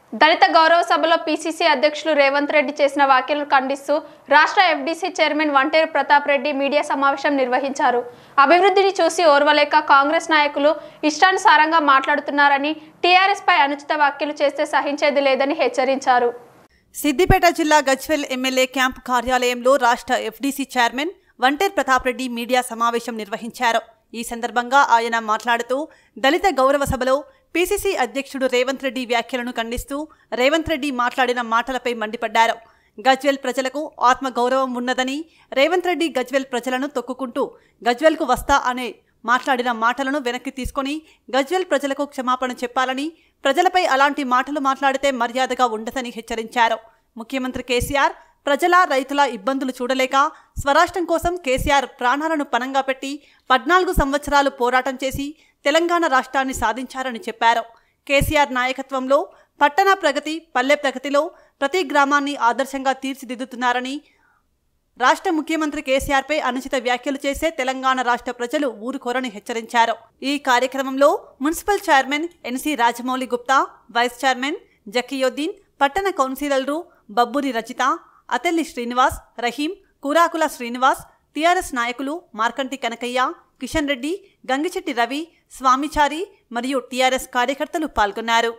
దళిత గౌరవ సభలో పీసీసీ అధ్యక్షులు రేవంత్ రెడ్డి చేసిన వ్యాఖ్యలను ఖండిస్తూ రాష్ట్ర FDC chairman Vanteru Pratap Reddy media సమావేశం నిర్వహించారు అభివృద్ధిని చూసి ఓర్వలేక కాంగ్రెస్ నాయకులు ఇష్టానుసారంగా మాట్లాడుతున్నారని టీఆర్ఎస్ పై అనుచిత వ్యాఖ్యలు చేస్తే సహించేది లేదని హెచ్చరించారు సిద్దిపేట జిల్లా గజ్వెల్ ఎమ్మెల్యే క్యాంప్ కార్యాలయంలో రాష్ట్ర FDC chairman Vanter Pratap Reddy media సమావేశం నిర్వహించారు ఈ సందర్భంగా ఆయన మాట్లాడుతూ దళిత గౌరవ సభలో పీసీసీ అధ్యక్షుడు రేవంత్ రెడ్డి వ్యాఖ్యలను ఖండిస్తూ రేవంత్ రెడ్డి మాట్లాడిన మాటలపై మండిపడ్డారు గజ్వెల్ ప్రజలకు ఆత్మ గౌరవం ఉన్నదని రేవంత్ రెడ్డి గజ్వెల్ ప్రజలను తొక్కుకుంటూ గజ్వెల్కు వస్తా అనే మాట్లాడిన మాటలను వెనక్కి తీసుకొని గజ్వెల్ ప్రజలకు క్షమాపణ చెప్పాలని ప్రజలపై అలాంటి మాటలు మాట్లాడితే మర్యాదగా ఉండదని హెచ్చరించారు ముఖ్యమంత్రి కేసీఆర్ ప్రజల రైతుల ఇబ్బందులు చూడలేక స్వరాష్ట్రం కోసం కేసీఆర్ ప్రాణాలను పనంగా పెట్టి పద్నాలుగు సంవత్సరాలు పోరాటం చేసి తెలంగాణ రాష్ట్రాన్ని సాధించారని చెప్పారు కేసీఆర్ నాయకత్వంలో పట్టణ ప్రగతి పల్లె ప్రగతిలో ప్రతి గ్రామాన్ని ఆదర్శంగా తీర్చిదిద్దుతున్నారని రాష్ట్ర ముఖ్యమంత్రి కేసీఆర్పై అనుచిత వ్యాఖ్యలు చేసే తెలంగాణ రాష్ట్ర ప్రజలు ఊరుకోరని హెచ్చరించారు ఈ కార్యక్రమంలో municipal chairman NC Rajamouli Gupta vice chairman Zakiuddin పట్టణ కౌన్సిలర్లు బబ్బూరి రచిత అతెల్లి శ్రీనివాస్ రహీం కూరాకుల శ్రీనివాస్ టీఆర్ఎస్ నాయకులు మార్కంటి కనకయ్య కిషన్ రెడ్డి గంగిచెట్టి రవి స్వామిచారి మరియు టీఆర్ఎస్ కార్యకర్తలు పాల్గొన్నారు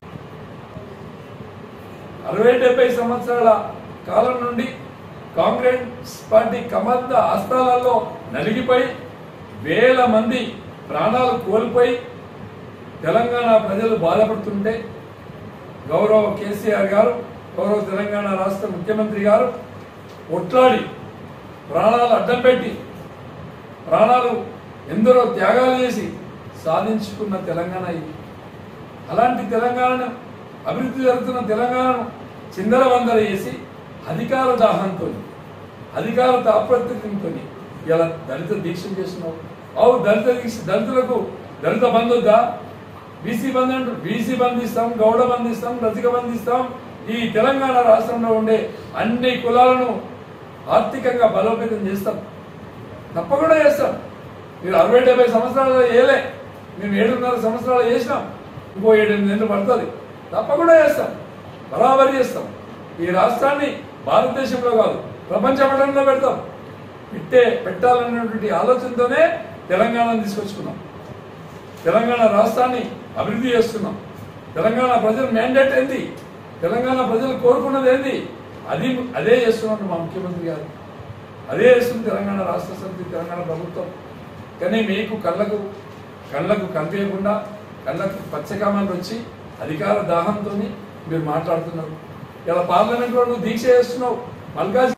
అరవై డెబ్బై సంవత్సరాల కాలం నుండి కాంగ్రెస్ పార్టీ కమంద హస్తాలలో నలిగిపోయి వేల మంది ప్రాణాలు కోల్పోయి తెలంగాణ ప్రజలు బాధపడుతుంటే గౌరవ కేసీఆర్ గారు గౌరవ తెలంగాణ రాష్ట్ర ముఖ్యమంత్రి గారు కొట్లాడి ప్రాణాలు అడ్డం పెట్టి ప్రాణాలు ఎందరో త్యాగాలు చేసి సాధించుకున్న తెలంగాణ ఇది అలాంటి తెలంగాణను అభివృద్ధి జరుగుతున్న తెలంగాణను చిందరవందర చేసి అధికార దాహంతో అధికార తాపత్రయంతో ఇలా దళిత దీక్ష చేస్తున్నావు అవు దళిత దీక్ష దళితులకు దళిత బంధు వద్దా బీసీ బంద్ అంటారు బీసీ బంద్ ఇస్తాం గౌడ బంద్ ఇస్తాం రసిక బంద్ ఇస్తాం ఈ తెలంగాణ రాష్ట్రంలో ఉండే అన్ని కులాలను ఆర్థికంగా బలోపేతం చేస్తాం తప్పకుండా చేస్తాం మీరు అరవై డెబ్బై సంవత్సరాలు ఏలే మేము ఏడున్నర సంవత్సరాలు చేసినాం ఇంకో ఏడెనిమిది నెలలు పడుతుంది తప్పకుండా చేస్తాం బరాబరి చేస్తాం ఈ రాష్ట్రాన్ని భారతదేశంలో కాదు ప్రపంచ పటంలో పెడతాం పెట్టే పెట్టాలన్నటువంటి ఆలోచనతోనే తెలంగాణను తీసుకొచ్చుకున్నాం తెలంగాణ రాష్ట్రాన్ని అభివృద్ధి చేస్తున్నాం తెలంగాణ ప్రజల మ్యాండేట్ ఏంది తెలంగాణ ప్రజలు కోరుకున్నది ఏంది అది అదే చేస్తున్నాడు మా ముఖ్యమంత్రి గారు అదే చేస్తుంది తెలంగాణ రాష్ట్ర సమితి తెలంగాణ ప్రభుత్వం కానీ మీకు కళ్ళకు కళ్ళకు కనిపించకుండా కళ్ళకు పచ్చకామాలు వచ్చి అధికార దాహంతో మీరు మాట్లాడుతున్నారు ఇలా పార్లమెంట్లో నువ్వు దీక్ష చేస్తున్నావు మల్కాజ్